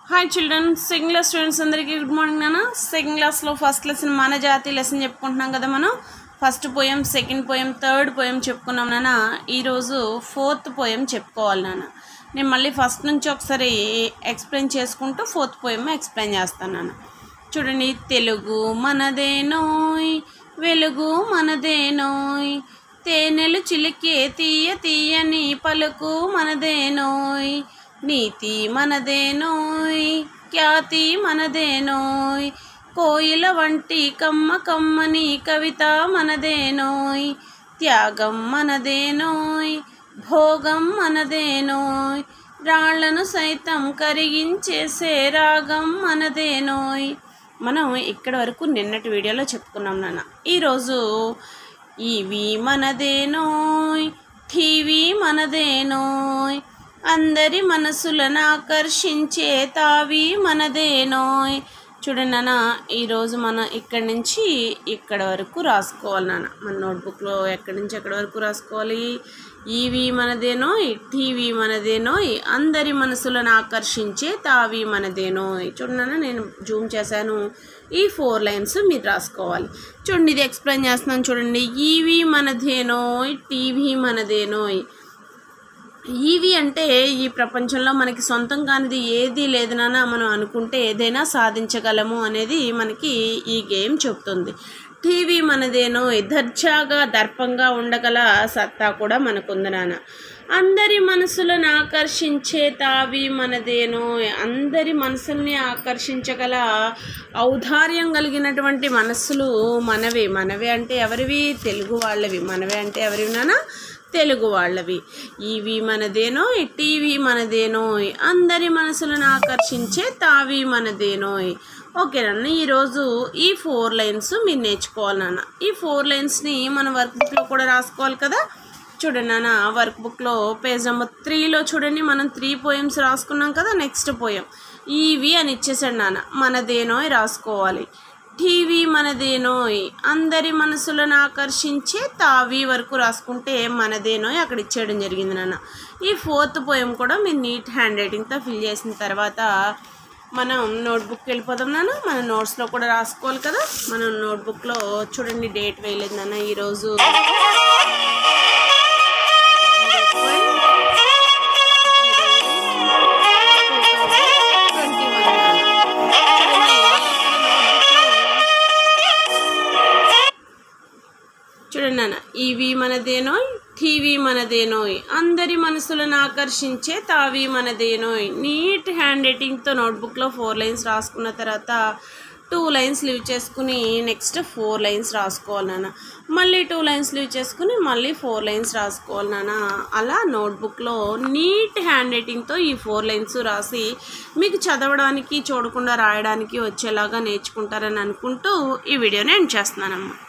hi children second class students అందరికీ good morning నాన్న second క్లాస్లో ఫస్ట్ లెసన్ మన జాతి లెసన్ చెప్పుకుంటున్నాం కదా మనం first poem second poem third poem చెప్పుకున్నాం నాన్న ఈరోజు ఫోర్త్ పోయం చెప్పుకోవాలి నాన్న నేను మళ్ళీ ఫస్ట్ నుంచి ఒకసారి ఎక్స్ప్లెయిన్ చేసుకుంటూ ఫోర్త్ పోయం ఎక్స్ప్లెయిన్ చేస్తాను నాన్న చూడండి తెలుగు మనదేనోయ్ వెలుగు మనదేనోయ్ తేనెలు చిలికే తీయ తీయని పలుకు మనదేనోయ్ నీతి మనదేనోయ్ ఖ్యాతి మనదేనోయ్ కోయిల వంటి కమ్మ కమ్మని కవిత మనదేనోయ్ త్యాగం మనదేనోయ్ భోగం మనదేనోయ్ రాళ్లను సైతం కరిగించేసే రాగం మనదేనోయ్ మనం ఇక్కడ వరకు నిన్నటి వీడియోలో చెప్పుకున్నాం నాన్న ఈరోజు ఇవి మనదేనోయ్ టీవీ మనదేనోయ్ అందరి మనసులను ఆకర్షించే తావి మనదేనోయ్ చూడండి నాన్న ఈరోజు మనం ఇక్కడి నుంచి ఇక్కడ వరకు రాసుకోవాలి నాన్న మన నోట్బుక్లో ఎక్కడి నుంచి ఎక్కడి వరకు రాసుకోవాలి ఈవి మనదేనోయ్ టీవీ మనదేనోయ్ అందరి మనసులను ఆకర్షించే తావి మనదేనోయ్ చూడండి నాన్న నేను జూమ్ చేశాను ఈ ఫోర్ లైన్స్ మీరు రాసుకోవాలి చూడండి ఇది ఎక్స్ప్లెయిన్ చేస్తున్నాను చూడండి ఈవి మనదేనోయ్ టీవీ మనదేనోయ్ ఈవి అంటే ఈ ప్రపంచంలో మనకి సొంతం కానిది ఏది లేదనన్నా మనం అనుకుంటే ఏదైనా సాధించగలము అనేది మనకి ఈ గేమ్ చెప్తుంది టీవీ మనదేనో దర్జాగా దర్పంగా ఉండగల సత్తా కూడా మనకుంది నాన్న అందరి మనసులను ఆకర్షించే తావి మనదేనో అందరి మనసుల్ని ఆకర్షించగల ఔదార్యం కలిగినటువంటి మనస్సులు మనవి మనవి అంటే ఎవరివి తెలుగు వాళ్ళవి మనవి అంటే ఎవరివి నాన్న తెలుగు వాళ్ళవి ఇవి మనదేనోయ్ టీవీ మనదేనోయ్ అందరి మనసులను ఆకర్షించే తావి మనదేనోయ్ ఓకేనన్న ఈరోజు ఈ ఫోర్ లైన్స్ మీరు నేర్చుకోవాలి నాన్న ఈ ఫోర్ లైన్స్ని మన వర్క్ బుక్లో కూడా రాసుకోవాలి కదా చూడండి నాన్న వర్క్ బుక్లో పేజ్ నెంబర్ త్రీలో చూడండి మనం త్రీ పోయమ్స్ రాసుకున్నాం కదా నెక్స్ట్ పోయం ఈవి అని ఇచ్చేసాడు నాన్న మనదేనోయ్ రాసుకోవాలి టీవీ మనదేనోయ్ అందరి మనసులను ఆకర్షించే తావి వరకు రాసుకుంటే మనదేనోయ్ అక్కడ ఇచ్చేయడం జరిగింది నాన్న ఈ ఫోర్త్ పోయం కూడా మీరు నీట్ హ్యాండ్ రైటింగ్తో ఫిల్ చేసిన తర్వాత మనం నోట్బుక్కి వెళ్ళిపోదాం నాన్న మన నోట్స్లో కూడా రాసుకోవాలి కదా మనం నోట్బుక్లో చూడండి డేట్ వేయలేదు నాన్న ఈరోజు చూడండి నాన్న ఈవి మనదేనోయ్ టీవీ మనదేనోయ్ అందరి మనసులను ఆకర్షించే తావి మనదేనోయ్ నీట్ హ్యాండ్ రైటింగ్తో నోట్బుక్లో ఫోర్ లైన్స్ రాసుకున్న తర్వాత టూ లైన్స్ లీవ్ చేసుకుని నెక్స్ట్ ఫోర్ లైన్స్ రాసుకోవాలి నాన్న మళ్ళీ టూ లైన్స్ లీవ్ చేసుకుని మళ్ళీ ఫోర్ లైన్స్ రాసుకోవాలి నాన్న అలా నోట్బుక్లో నీట్ హ్యాండ్ రైటింగ్తో ఈ ఫోర్ లైన్స్ రాసి మీకు చదవడానికి చూడకుండా రాయడానికి వచ్చేలాగా నేర్చుకుంటారని అనుకుంటూ ఈ వీడియోని ఎండ్ చేస్తున్నానమ్మా